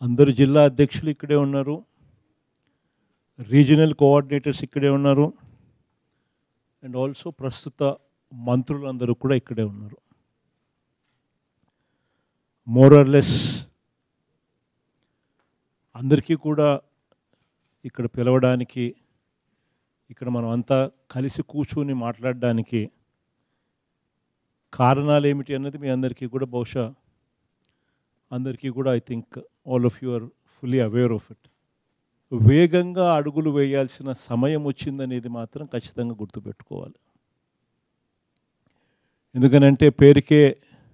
అందరు జిల్లా అధ్యక్షులు ఇక్కడే ఉన్నారు రీజనల్ కోఆర్డినేటర్స్ ఇక్కడే ఉన్నారు అండ్ ఆల్సో ప్రస్తుత మంత్రులందరూ కూడా ఇక్కడే ఉన్నారు మోరర్లెస్ అందరికీ కూడా ఇక్కడ పిలవడానికి ఇక్కడ మనం అంతా కలిసి కూర్చుని మాట్లాడడానికి కారణాలు ఏమిటి అన్నది మీ అందరికీ కూడా బహుశా అందరికీ కూడా I think all of you are fully aware of it వేగంగా అడుగులు వేయాల్సిన సమయం వచ్చిందనేది మాత్రం ఖచ్చితంగా గుర్తుపెట్టుకోవాలి ఎందుకనంటే పేరుకే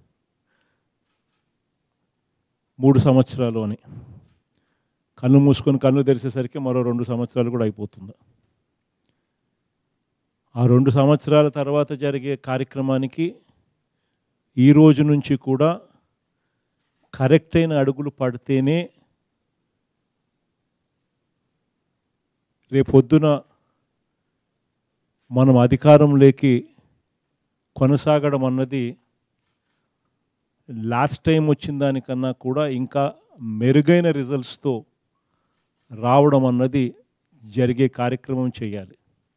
మూడు సంవత్సరాలు అని కన్ను మూసుకొని కన్ను తెరిచేసరికి మరో రెండు సంవత్సరాలు కూడా అయిపోతుంది ఆ రెండు సంవత్సరాల తర్వాత జరిగే కార్యక్రమానికి ఈ రోజు నుంచి కూడా కరెక్ట్ అయిన అడుగులు పడితేనే రేపొద్దున మనం అధికారంలోకి కొనసాగడం అన్నది లాస్ట్ టైం వచ్చిన దానికన్నా కూడా ఇంకా మెరుగైన రిజల్ట్స్తో రావడం అన్నది జరిగే కార్యక్రమం చేయాలి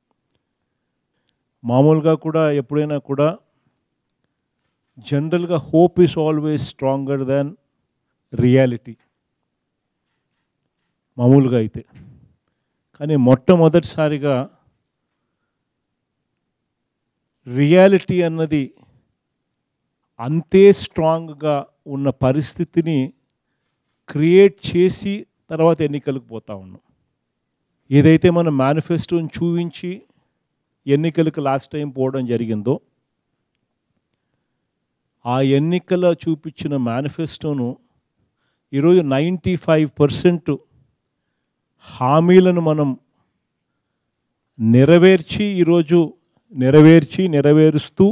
మామూలుగా కూడా ఎప్పుడైనా కూడా జనరల్గా hope is always stronger than reality మామూలుగా అయితే కానీ మొట్టమొదటిసారిగా రియాలిటీ అన్నది అంతే స్ట్రాంగ్గా ఉన్న పరిస్థితిని క్రియేట్ చేసి తర్వాత ఎన్నికలకు పోతా ఉన్నాం ఏదైతే మనం మేనిఫెస్టోని చూపించి ఎన్నికలకు లాస్ట్ టైం పోవడం జరిగిందో ఆ ఎన్నికల చూపించిన మేనిఫెస్టోను ఈరోజు నైంటీ ఫైవ్ పర్సెంట్ హామీలను మనం నెరవేర్చి ఈరోజు నెరవేర్చి నెరవేరుస్తూ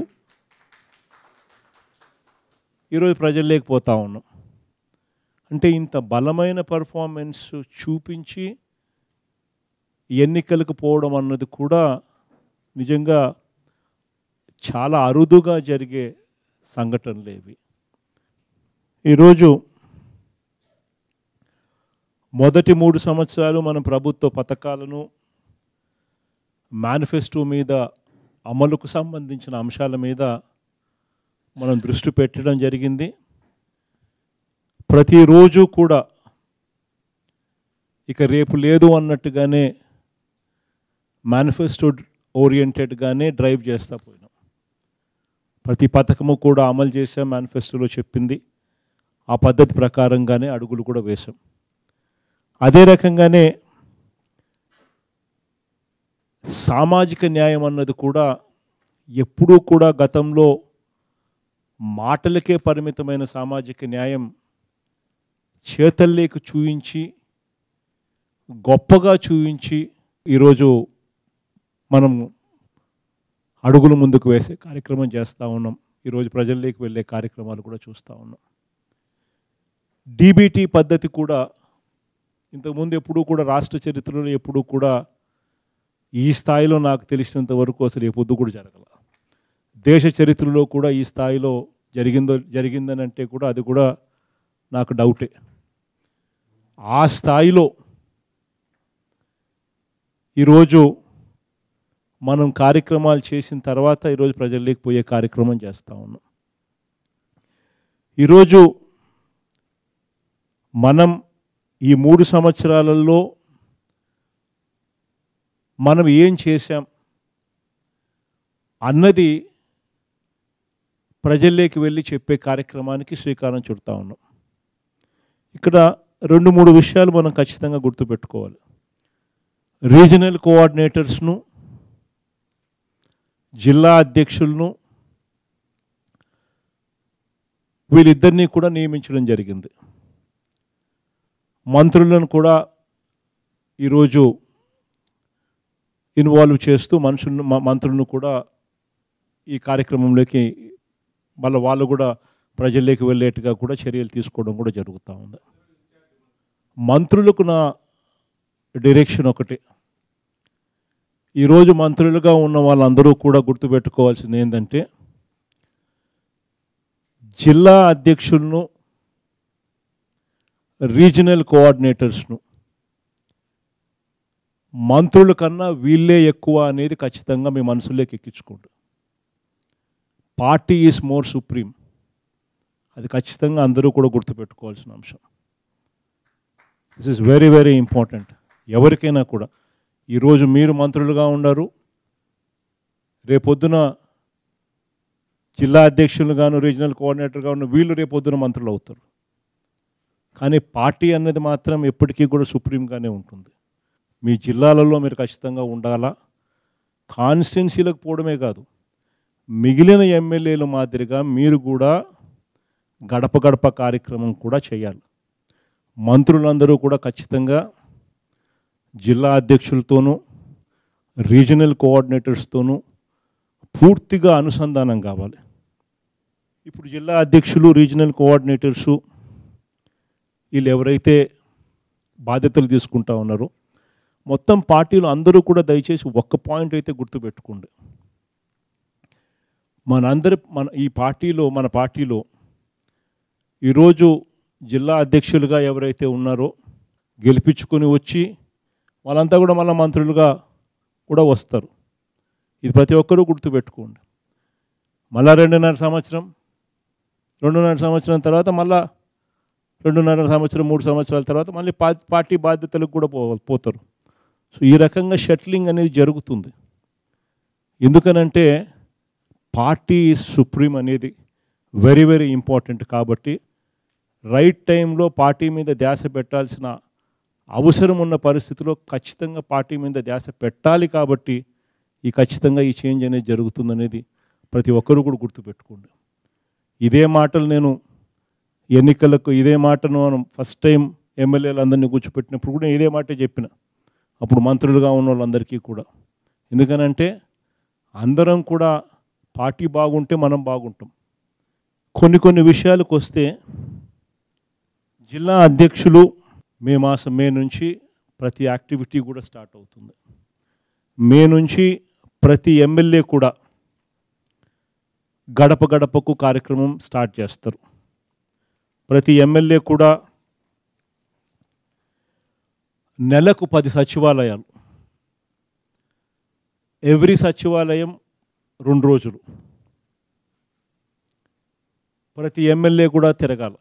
ఈరోజు ప్రజల్లోకి పోతా ఉన్నాం అంటే ఇంత బలమైన పర్ఫార్మెన్స్ చూపించి ఎన్నికలకు పోవడం అన్నది కూడా నిజంగా చాలా అరుదుగా జరిగే సంఘటనలు ఇవి ఈరోజు మొదటి మూడు సంవత్సరాలు మన ప్రభుత్వ పథకాలను మేనిఫెస్టో మీద అమలుకు సంబంధించిన అంశాల మీద మనం దృష్టి పెట్టడం జరిగింది ప్రతిరోజు కూడా ఇక రేపు లేదు అన్నట్టుగానే మేనిఫెస్టో ఓరియంటెడ్గానే డ్రైవ్ చేస్తా పోయినాం ప్రతి పథకము కూడా అమలు చేసాం మేనిఫెస్టోలో చెప్పింది ఆ పద్ధతి ప్రకారంగానే అడుగులు కూడా వేశాం అదే రకంగానే సామాజిక న్యాయం అన్నది కూడా ఎప్పుడూ కూడా గతంలో మాటలకే పరిమితమైన సామాజిక న్యాయం చేతల్లేకి చూయించి గొప్పగా చూయించి ఈరోజు మనం అడుగులు ముందుకు వేసే కార్యక్రమం చేస్తూ ఉన్నాం ఈరోజు ప్రజల్లోకి వెళ్ళే కార్యక్రమాలు కూడా చూస్తూ ఉన్నాం డీబీటీ పద్ధతి కూడా ఇంతకుముందు ఎప్పుడూ కూడా రాష్ట్ర చరిత్రలో ఎప్పుడూ కూడా ఈ స్థాయిలో నాకు తెలిసినంత వరకు అసలు ఏ పొద్దు కూడా జరగల దేశ చరిత్రలో కూడా ఈ స్థాయిలో జరిగిందో జరిగిందని అంటే కూడా అది కూడా నాకు డౌటే ఆ స్థాయిలో ఈరోజు మనం కార్యక్రమాలు చేసిన తర్వాత ఈరోజు ప్రజల్లోకి పోయే కార్యక్రమం చేస్తూ ఉన్నాం ఈరోజు మనం ఈ మూడు సంవత్సరాలలో మనం ఏం చేశాం అన్నది ప్రజల్లోకి వెళ్ళి చెప్పే కార్యక్రమానికి శ్రీకారం చుడతా ఉన్నాం ఇక్కడ రెండు మూడు విషయాలు మనం ఖచ్చితంగా గుర్తుపెట్టుకోవాలి రీజనల్ కోఆర్డినేటర్స్ను జిల్లా అధ్యక్షులను వీళ్ళిద్దరినీ కూడా నియమించడం జరిగింది మంత్రులను కూడా ఈరోజు ఇన్వాల్వ్ చేస్తూ మనుషులను మ- మంత్రులను కూడా ఈ కార్యక్రమంలోకి మళ్ళీ వాళ్ళు కూడా ప్రజల్లోకి వెళ్ళేట్టుగా కూడా చర్యలు తీసుకోవడం కూడా జరుగుతూ ఉంది మంత్రులకు నా డైరెక్షన్ ఒకటి ఈరోజు మంత్రులుగా ఉన్న వాళ్ళందరూ కూడా గుర్తుపెట్టుకోవాల్సింది ఏంటంటే జిల్లా అధ్యక్షులను రీజనల్ కోఆర్డినేటర్స్ను మంత్రుల కన్నా వీళ్ళే ఎక్కువ అనేది ఖచ్చితంగా మీ మనసులోకి ఎక్కించుకోండి పార్టీ ఈజ్ మోర్ సుప్రీం అది ఖచ్చితంగా అందరూ కూడా గుర్తుపెట్టుకోవాల్సిన అంశం this is very very important ఎవరికైనా కూడా ఈరోజు మీరు మంత్రులుగా ఉన్నారు రేపొద్దున జిల్లా అధ్యక్షులుగాను రీజనల్ కోఆర్డినేటర్గా ఉన్న వీళ్ళు రేపొద్దున మంత్రులు అవుతారు కానీ పార్టీ అనేది మాత్రం ఎప్పటికీ కూడా సుప్రీంగానే ఉంటుంది మీ జిల్లాలలో మీరు ఖచ్చితంగా ఉండాలా కాన్స్టిట్యున్సీలకు పోవడమే కాదు మిగిలిన ఎమ్మెల్యేల మాదిరిగా మీరు కూడా గడప గడప కార్యక్రమం కూడా చేయాలి మంత్రులందరూ కూడా ఖచ్చితంగా జిల్లా అధ్యక్షులతోనూ రీజనల్ కోఆర్డినేటర్స్తోనూ పూర్తిగా అనుసంధానం కావాలి ఇప్పుడు జిల్లా అధ్యక్షులు రీజనల్ కోఆర్డినేటర్సు వీళ్ళు ఎవరైతే బాధ్యతలు తీసుకుంటా ఉన్నారో మొత్తం పార్టీలు అందరూ కూడా దయచేసి ఒక్క పాయింట్ అయితే గుర్తుపెట్టుకోండి మనందరి మన ఈ పార్టీలో మన పార్టీలో ఈరోజు జిల్లా అధ్యక్షులుగా ఎవరైతే ఉన్నారో గెలిపించుకొని వచ్చి వాళ్ళంతా కూడా మళ్ళీ మంత్రులుగా కూడా వస్తారు ఇది ప్రతి ఒక్కరూ గుర్తుపెట్టుకోండి మళ్ళా రెండున్నర సంవత్సరం రెండున్నర సంవత్సరం తర్వాత మళ్ళా రెండున్నర సంవత్సరం మూడు సంవత్సరాల తర్వాత మళ్ళీ పా పార్టీ బాధ్యతలకు కూడా పో పోతారు సో ఈ రకంగా షట్లింగ్ అనేది జరుగుతుంది ఎందుకనంటే పార్టీ సుప్రీం అనేది వెరీ వెరీ ఇంపార్టెంట్ కాబట్టి రైట్ టైంలో పార్టీ మీద ధ్యాస పెట్టాల్సిన అవసరం ఉన్న పరిస్థితిలో ఖచ్చితంగా పార్టీ మీద ధ్యాస పెట్టాలి కాబట్టి ఈ ఖచ్చితంగా ఈ చేంజ్ అనేది జరుగుతుందనేది ప్రతి ఒక్కరూ కూడా గుర్తుపెట్టుకోండి ఇదే మాటలు నేను ఎన్నికలకు ఇదే మాటను మనం ఫస్ట్ టైం ఎమ్మెల్యేలు అందరినీ కూర్చోపెట్టినప్పుడు కూడా ఇదే మాట చెప్పిన అప్పుడు మంత్రులుగా ఉన్న వాళ్ళందరికీ కూడా ఎందుకనంటే అందరం కూడా పార్టీ బాగుంటే మనం బాగుంటాం కొన్ని కొన్ని విషయాలకు వస్తే జిల్లా అధ్యక్షులు మే మాసం మే నుంచి ప్రతి యాక్టివిటీ కూడా స్టార్ట్ అవుతుంది మే నుంచి ప్రతి ఎమ్మెల్యే కూడా గడప గడపకు కార్యక్రమం స్టార్ట్ చేస్తారు ప్రతి ఎమ్మెల్యే కూడా నెలకు పది సచివాలయాలు ఎవ్రీ సచివాలయం రెండు రోజులు ప్రతి ఎమ్మెల్యే కూడా తిరగాలి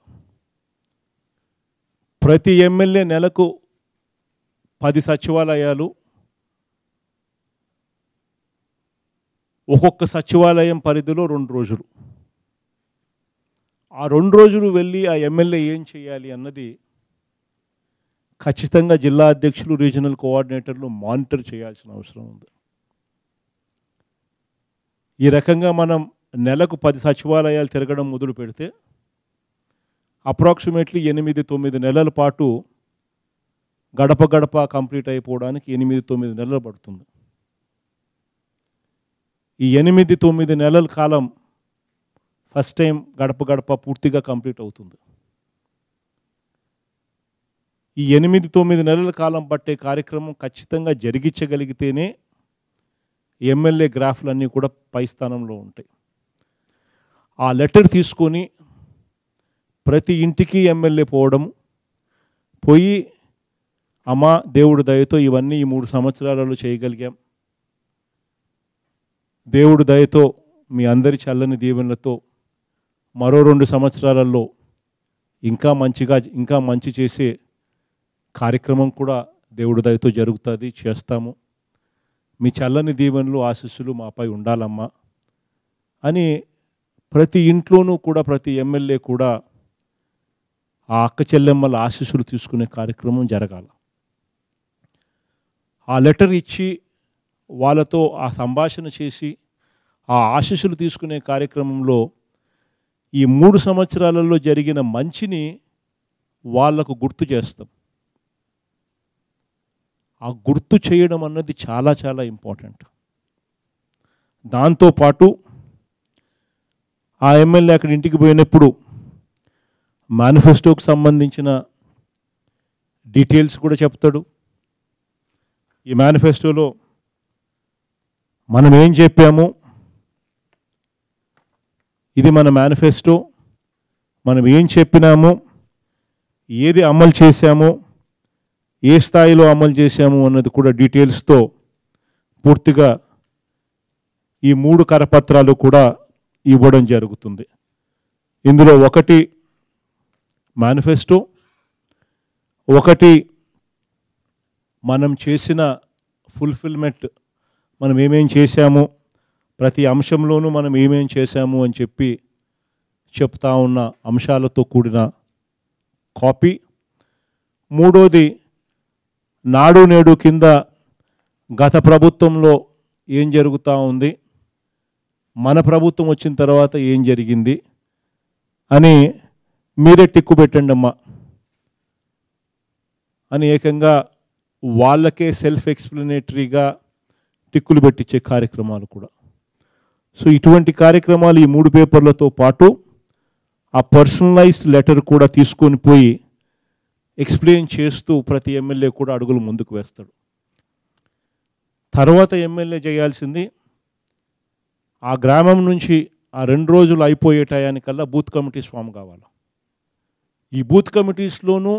ప్రతి ఎమ్మెల్యే నెలకు పది సచివాలయాలు ఒక్కొక్క సచివాలయం పరిధిలో రెండు రోజులు ఆ రెండు రోజులు వెళ్ళి ఆ ఎమ్మెల్యే ఏం చేయాలి అన్నది ఖచ్చితంగా జిల్లా అధ్యక్షులు రీజనల్ కోఆర్డినేటర్లు మానిటర్ చేయాల్సిన అవసరం ఉంది ఈ రకంగా మనం నెలకు పది సచివాలయాలు తిరగడం మొదలు పెడితే అప్రాక్సిమేట్లీ ఎనిమిది తొమ్మిది నెలల పాటు గడప గడప కంప్లీట్ అయిపోవడానికి ఎనిమిది తొమ్మిది నెలలు పడుతుంది ఈ ఎనిమిది తొమ్మిది నెలల కాలం ఫస్ట్ టైం గడప గడప పూర్తిగా కంప్లీట్ అవుతుంది ఈ ఎనిమిది తొమ్మిది నెలల కాలం పట్టే కార్యక్రమం ఖచ్చితంగా జరిగించగలిగితేనే ఎమ్మెల్యే గ్రాఫ్లన్నీ కూడా పై స్థానంలో ఉంటాయి ఆ లెటర్ తీసుకొని ప్రతి ఇంటికి ఎమ్మెల్యే పోవడం పోయి అమ్మా దేవుడు దయతో ఇవన్నీ ఈ మూడు సంవత్సరాలలో చేయగలిగాం దేవుడు దయతో మీ అందరి చల్లని దీవెనలతో మరో రెండు సంవత్సరాలలో ఇంకా మంచిగా ఇంకా మంచి చేసే కార్యక్రమం కూడా దేవుడి దయతో జరుగుతుంది చేస్తాము మీ చల్లని దీవెనలు ఆశీస్సులు మాపై ఉండాలమ్మా అని ప్రతి ఇంట్లోనూ కూడా ప్రతి ఎమ్మెల్యే కూడా ఆ అక్క చెల్లెమ్మల ఆశీస్సులు తీసుకునే కార్యక్రమం జరగాల ఆ లెటర్ ఇచ్చి వాళ్ళతో ఆ సంభాషణ చేసి ఆ ఆశీస్సులు తీసుకునే కార్యక్రమంలో ఈ మూడు సంవత్సరాలలో జరిగిన మంచిని వాళ్లకు గుర్తు చేస్తాం ఆ గుర్తు చేయడం అన్నది చాలా చాలా ఇంపార్టెంట్ దాంతోపాటు ఆ ఎమ్మెల్యే అక్కడ ఇంటికి పోయినప్పుడు మేనిఫెస్టోకి సంబంధించిన డీటెయిల్స్ కూడా చెప్తాడు ఈ మేనిఫెస్టోలో మనం ఏం చెప్పాము ఇది మన మేనిఫెస్టో మనం ఏం చెప్పినామో ఏది అమలు చేశామో ఏ స్థాయిలో అమలు చేశాము అన్నది కూడా డీటెయిల్స్తో పూర్తిగా ఈ మూడు కరపత్రాలు కూడా ఇవ్వడం జరుగుతుంది ఇందులో ఒకటి మేనిఫెస్టో ఒకటి మనం చేసిన ఫుల్ఫిల్మెంట్ మనం ఏమేం చేశాము ప్రతి అంశంలోనూ మనం ఏమేం చేశాము అని చెప్పి చెప్తా ఉన్న అంశాలతో కూడిన కాపీ మూడోది నాడు నేడు కింద గత ప్రభుత్వంలో ఏం జరుగుతూ ఉంది మన ప్రభుత్వం వచ్చిన తర్వాత ఏం జరిగింది అని మీరే టిక్కు పెట్టండి అమ్మా అని ఏకంగా వాళ్ళకే సెల్ఫ్ ఎక్స్ప్లెనేటరీగా టిక్కులు పెట్టించే కార్యక్రమాలు కూడా సో ఇటువంటి కార్యక్రమాలు ఈ మూడు పేపర్లతో పాటు ఆ పర్సనలైజ్డ్ లెటర్ కూడా తీసుకొని పోయి ఎక్స్ప్లెయిన్ చేస్తూ ప్రతి ఎమ్మెల్యే కూడా అడుగులు ముందుకు వేస్తాడు తర్వాత ఎమ్మెల్యే చేయాల్సింది ఆ గ్రామం నుంచి ఆ రెండు రోజులు అయిపోయే టయానికల్లా బూత్ కమిటీస్ ఫామ్ కావాలి ఈ బూత్ కమిటీస్లోనూ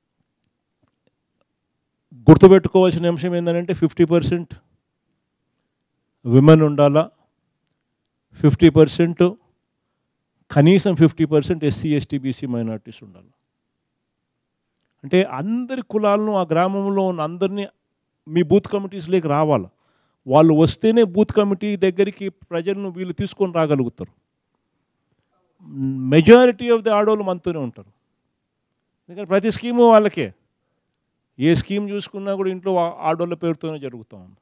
గుర్తుపెట్టుకోవాల్సిన అంశం ఏంటంటే ఫిఫ్టీ పర్సెంట్ విమెన్ ఉండాలా ఫిఫ్టీ పర్సెంట్ కనీసం fifty percent SC ST BC minorities ఉండాలి అంటే అందరి కులాలను ఆ గ్రామంలో ఉన్న అందరినీ మీ బూత్ కమిటీస్లోకి రావాలి వాళ్ళు వస్తేనే బూత్ కమిటీ దగ్గరికి ప్రజలను వీళ్ళు తీసుకొని రాగలుగుతారు మెజారిటీ ఆఫ్ ది ఆడవాళ్ళు మనతోనే ఉంటారు ఎందుకంటే ప్రతి స్కీము వాళ్ళకే ఏ స్కీమ్ చూసుకున్నా కూడా ఇంట్లో ఆ- ఆడోళ్ళ పేరుతోనే జరుగుతూ ఉంది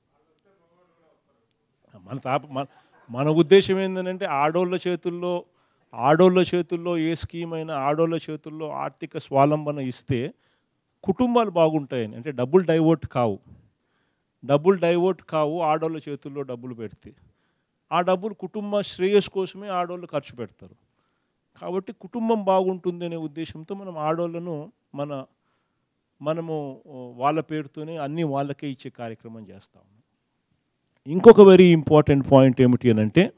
మన తాప మన మన ఉద్దేశం ఏంటంటే ఆడోళ్ళ చేతుల్లో ఆడోళ్ళ చేతుల్లో ఏ స్కీమ్ అయినా ఆడోళ్ళ చేతుల్లో ఆర్థిక స్వాలంబన ఇస్తే కుటుంబాలు బాగుంటాయని అంటే డబ్బులు డైవర్ట్ కావు డబ్బులు డైవర్ట్ కావు ఆడోళ్ళ చేతుల్లో డబ్బులు పెడితే ఆ డబ్బులు కుటుంబ శ్రేయస్ కోసమే ఆడోళ్ళు ఖర్చు పెడతారు కాబట్టి కుటుంబం బాగుంటుంది అనే ఉద్దేశంతో మనం ఆడోళ్ళను మన మనము ఓ, వాళ్ళ పేరుతోనే అన్నీ వాళ్ళకే ఇచ్చే కార్యక్రమం చేస్తాం ఇంకొక వెరీ ఇంపార్టెంట్ పాయింట్ ఏమిటి అని అంటే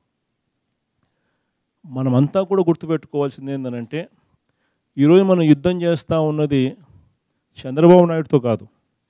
మనమంతా కూడా గుర్తుపెట్టుకోవాల్సింది ఏంటంటే ఈరోజు మనం యుద్ధం చేస్తూ ఉన్నది చంద్రబాబు నాయుడుతో కాదు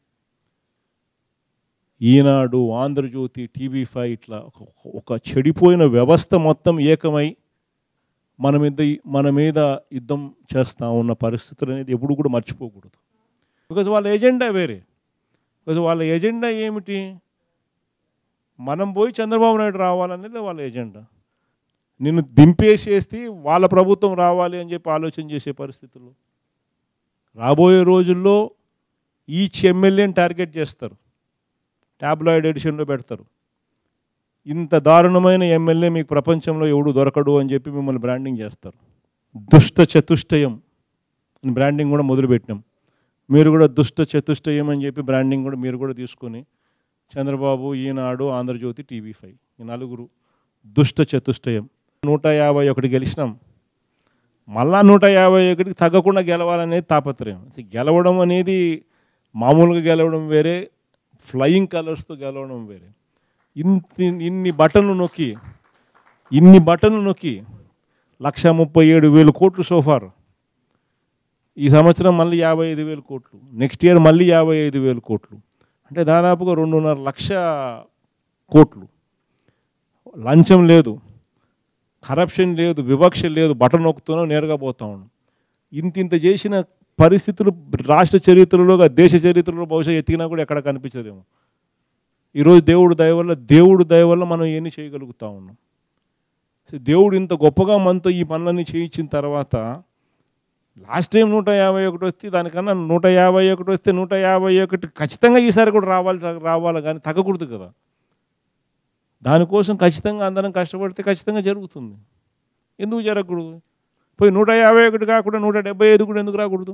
ఈనాడు ఆంధ్రజ్యోతి టీవీ ఫైవ్ ఇట్లా ఒక- ఒక చెడిపోయిన వ్యవస్థ మొత్తం ఏకమై మన మీద మన మీద యుద్ధం చేస్తూ ఉన్న పరిస్థితులు అనేది ఎప్పుడు కూడా మర్చిపోకూడదు బికాజ్ వాళ్ళ ఎజెండా వేరే బికాజ్ వాళ్ళ ఎజెండా ఏమిటి మనం పోయి చంద్రబాబు నాయుడు రావాలనేది వాళ్ళ ఎజెండా నిన్ను దింపేసేసి వాళ్ళ ప్రభుత్వం రావాలి అని చెప్పి ఆలోచన చేసే పరిస్థితుల్లో రాబోయే రోజుల్లో ఈచ్ ఎమ్మెల్యేని టార్గెట్ చేస్తారు ట్యాబ్లాయిడ్ ఎడిషన్లో పెడతారు ఇంత దారుణమైన ఎమ్మెల్యే మీకు ప్రపంచంలో ఎవడు దొరకడు అని చెప్పి మిమ్మల్ని బ్రాండింగ్ చేస్తారు దుష్ట చతుష్టయం అని బ్రాండింగ్ కూడా మొదలుపెట్టినాం మీరు కూడా దుష్ట చతుష్టయం అని చెప్పి బ్రాండింగ్ కూడా మీరు కూడా తీసుకొని చంద్రబాబు ఈనాడు ఆంధ్రజ్యోతి టీవీ ఫైవ్ ఈ నలుగురు దుష్ట చతుష్టయం నూట యాభై ఒకటి గెలిచినాం మళ్ళా నూట యాభై ఒకటికి తగ్గకుండా గెలవాలనేది తాపత్రయం అసలు గెలవడం అనేది మామూలుగా గెలవడం వేరే ఫ్లయింగ్ కలర్స్తో గెలవడం వేరే ఇంత ఇన్ని బటన్లు నొక్కి ఇన్ని బటన్లు నొక్కి లక్ష ముప్పై ఏడు వేలు కోట్లు సోఫార్ ఈ సంవత్సరం మళ్ళీ యాభై ఐదు వేలు కోట్లు నెక్స్ట్ ఇయర్ మళ్ళీ యాభై ఐదు వేలు కోట్లు అంటే దాదాపుగా రెండున్నర లక్ష కోట్లు లంచం లేదు కరప్షన్ లేదు వివక్ష లేదు బటన్ నొక్కుతూనో నేరుగా పోతా ఉన్నాం ఇంత ఇంత చేసిన పరిస్థితులు రాష్ట్ర చరిత్రలో దేశ చరిత్రలో బహుశా ఎతికినా కూడా ఎక్కడ కనిపించదేమో ఈరోజు దేవుడు దయ వల్ల దేవుడు దయ వల్ల మనం ఎన్ని చేయగలుగుతా ఉన్నాం సో దేవుడు ఇంత గొప్పగా మనతో ఈ పనులన్నీ చేయించిన తర్వాత లాస్ట్ టైం నూట యాభై ఒకటి వస్తే దానికన్నా నూట యాభై ఒకటి వస్తే నూట యాభై ఒకటి ఖచ్చితంగా ఈసారి కూడా రావాలి రావాలి కానీ తగ్గకూడదు కదా దానికోసం ఖచ్చితంగా అందరం కష్టపడితే ఖచ్చితంగా జరుగుతుంది ఎందుకు జరగకూడదు పోయి నూట యాభై ఒకటి కాకుండా నూట డెబ్బై ఐదు కూడా ఎందుకు రాకూడదు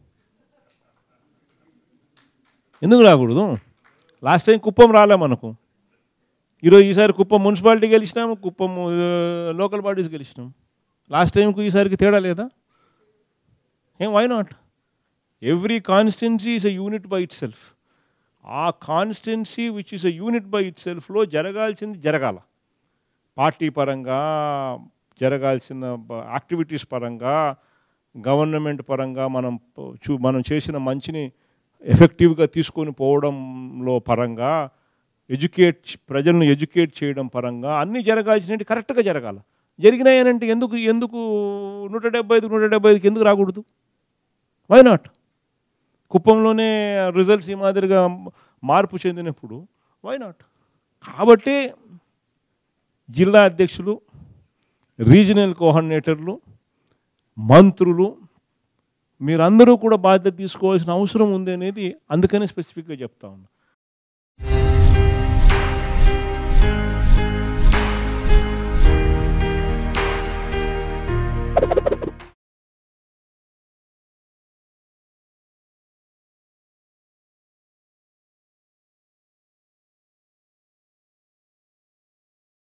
ఎందుకు రాకూడదు లాస్ట్ టైం కుప్పం రాలే మనకు ఈరోజు ఈసారి కుప్పం మున్సిపాలిటీ గెలిచినాము కుప్పం లోకల్ బాడీస్ గెలిచినాం లాస్ట్ టైంకు ఈసారికి తేడా లేదా ఏం why not every constituency is a unit by itself ఆ constituency which is a unit by it సెల్ఫ్లో జరగాల్సింది జరగాల పార్టీ పరంగా జరగాల్సిన యాక్టివిటీస్ పరంగా గవర్నమెంట్ పరంగా మనం ప- చూ మనం చేసిన మంచిని ఎఫెక్టివ్గా తీసుకొని పోవడంలో పరంగా ఎడ్యుకేట్ ప్రజలను ఎడ్యుకేట్ చేయడం పరంగా అన్నీ జరగాల్సినవి కరెక్ట్గా జరగాల జరిగినాయనంటే ఎందుకు ఎందుకు నూట డెబ్బై ఐదు నూట డెబ్బై ఐదుకి ఎందుకు రాకూడదు వై నాట్ కుప్పంలోనే రిజల్ట్స్ ఈ మాదిరిగా మార్పు చెందినప్పుడు వై నాట్ కాబట్టి జిల్లా అధ్యక్షులు రీజనల్ కోఆర్డినేటర్లు మంత్రులు మీరందరూ కూడా బాధ్యత తీసుకోవాల్సిన అవసరం ఉంది అనేది అందుకనే స్పెసిఫిక్గా చెప్తా ఉన్నా